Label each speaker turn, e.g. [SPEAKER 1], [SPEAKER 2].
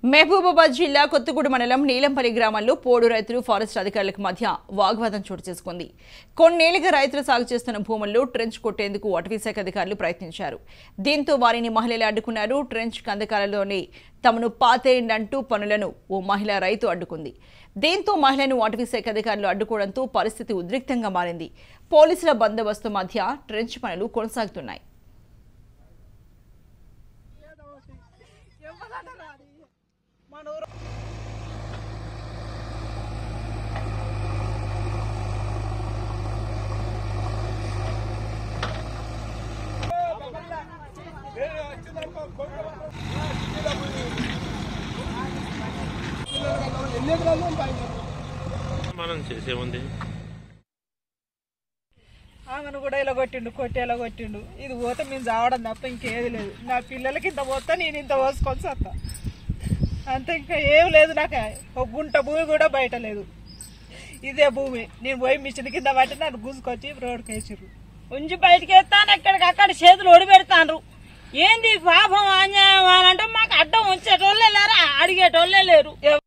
[SPEAKER 1] మహబూబాబాద్ జిల్లా కొత్తగూడ మండలం నీలంపల్లి గ్రామంలో పోడు రైతులు ఫారెస్ట్ అధికారులకు మధ్య వాగ్వాదం చోటు చేసుకుంది కొన్నేళ్లుగా రైతులు సాగు చేస్తున్న భూముల్లో ట్రెంచ్ కొట్టేందుకు అటవీ శాఖ అధికారులు ప్రయత్నించారు దీంతో వారిని మహిళలు అడ్డుకున్నారు ట్రెంచ్ కందకాలలోనే తమను పాతేయండంటూ పనులను ఓ మహిళా రైతు అడ్డుకుంది దీంతో మహిళను అటవీ శాఖ అధికారులు అడ్డుకోవడంతో పరిస్థితి ఉద్రిక్తంగా మారింది పోలీసుల బందోబస్తు మధ్య ట్రెంచ్ పనులు కొనసాగుతున్నాయి
[SPEAKER 2] మనం చేసేముంది
[SPEAKER 3] ఆమెను కూడా ఇలా కొట్టిండు కొట్టి ఇలా కొట్టిండు ఇది పోతే మేము చావడం తప్ప ఇంకేది లేదు నా పిల్లలకి ఇంత పోతా నేను ఇంత పోసుకొని సత్తా అంతే ఇంకా ఏం లేదు నాకు ఒక గుంట భూమి కూడా బయట లేదు ఇదే భూమి నేను పోయి మిషన్ కింద పట్టి నన్ను గుంజుకొచ్చి రోడ్డుకి వేసిర్రు
[SPEAKER 4] ఉంచి బయటికి ఎత్తాను ఎక్కడికక్కడ చేతులు ఒడి పెడతాండ్రు ఏంది పాపం అన్యాయం అని అంటే మాకు అడ్డం ఉంచేటోళ్ళే లేరు అడిగేటోళ్ళే లేరు